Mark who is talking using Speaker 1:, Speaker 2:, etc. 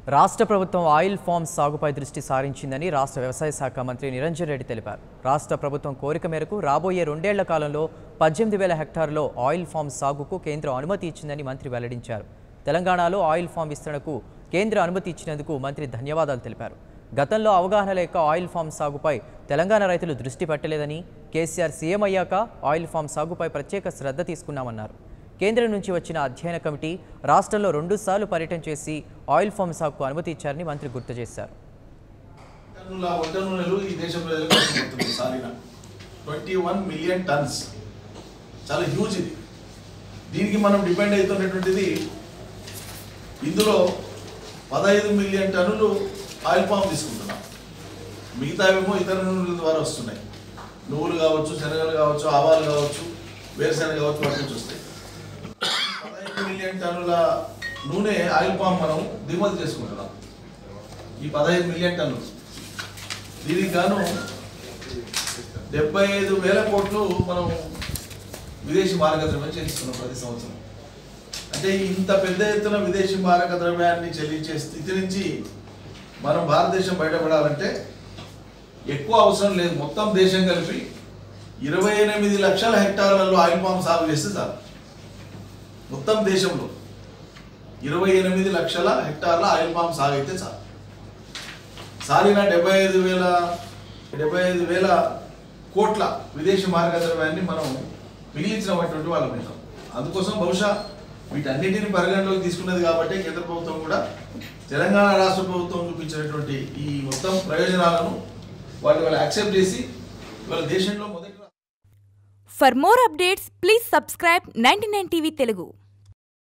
Speaker 1: రాష్ట్ర ప్రభుత్వం oil palm సాగుపై దృష్టి సారించిందని రాష్ట్ర వ్యవసాయ శాఖ మంత్రి నిరంజన్ రెడ్డి తెలిపారు రాష్ట్ర ప్రభుత్వం కోరిక మేరకు రాబోయే రెండేళ్ల కాలంలో పద్దెనిమిది వేల హెక్టార్లో ఆయిల్ ఫామ్ సాగుకు కేంద్రం అనుమతి ఇచ్చిందని మంత్రి వెల్లడించారు తెలంగాణలో ఆయిల్ ఫామ్ విస్తరణకు కేంద్ర అనుమతి ఇచ్చినందుకు మంత్రి ధన్యవాదాలు తెలిపారు గతంలో అవగాహన లేక ఆయిల్ ఫామ్ సాగుపై తెలంగాణ రైతులు దృష్టి పెట్టలేదని కేసీఆర్ సీఎం అయ్యాక ఆయిల్ ఫామ్ సాగుపై ప్రత్యేక శ్రద్ధ తీసుకున్నామన్నారు కేంద్రం నుంచి వచ్చిన అధ్యయన కమిటీ రాష్ట్రంలో రెండుసార్లు పర్యటన చేసి ఆయిల్ ఫామ్ సాగుకు అనుమతి ఇచ్చారని మంత్రి గుర్తు చేశారు
Speaker 2: టన్నుల వంట నూనెలు ఈ దేశ ప్రజలకు అవసరమవుతుంది సాలిన ట్వంటీ వన్ మిలియన్ టన్స్ చాలా హ్యూజ్ ఇది దీనికి మనం డిపెండ్ అవుతున్నటువంటిది ఇందులో పదహైదు మిలియన్ టన్నులు ఆయిల్ పామ్ తీసుకుంటున్నాం మిగతావేమో ఇతర నూనెల ద్వారా వస్తున్నాయి నువ్వులు కావచ్చు శనగలు కావచ్చు ఆవాలు కావచ్చు వేరుశెనగ కావచ్చు వాటి నుంచి వస్తాయి పదహైదు మిలియన్ టన్నుల నూనె ఆయిల్ పామ్ మనం దిగుమతి చేసుకుంటున్నాం ఈ పదహైదు మిలియన్ టన్నులు దీనికి గాను డెబ్బై ఐదు వేల కోట్లు మనం విదేశీ మారక ద్రవ్యం చెల్లిస్తున్నాం ప్రతి సంవత్సరం అంటే ఇంత పెద్ద ఎత్తున విదేశీ మారక ద్రవ్యాన్ని చెల్లించే స్థితి నుంచి మనం భారతదేశం బయటపడాలంటే ఎక్కువ అవసరం లేదు మొత్తం దేశం కలిపి ఇరవై ఎనిమిది లక్షల హెక్టార్లలో ఆయిల్ పామ్ సాగు చేస్తే చాలు మొత్తం దేశంలో ఇరవై ఎనిమిది లక్షల హెక్టార్ల ఆయిల్ పామ్ సాగు అయితే చాలు సాలిన డెబ్బై ఐదు వేల డెబ్బై ఐదు వేల కోట్ల విదేశీ మార్గద్రవ్యాన్ని మనం మిగిలించినటువంటి వాళ్ళం ఉంటాం అందుకోసం బహుశా వీటన్నిటిని పరిగణలోకి తీసుకున్నది కాబట్టి కేంద్ర ప్రభుత్వం కూడా తెలంగాణ రాష్ట్ర ప్రభుత్వం చూపించినటువంటి ఈ మొత్తం ప్రయోజనాలను వాళ్ళు వాళ్ళు యాక్సెప్ట్ చేసి వాళ్ళ దేశంలో మొదటి
Speaker 3: For more updates, please subscribe 99 TV Telugu.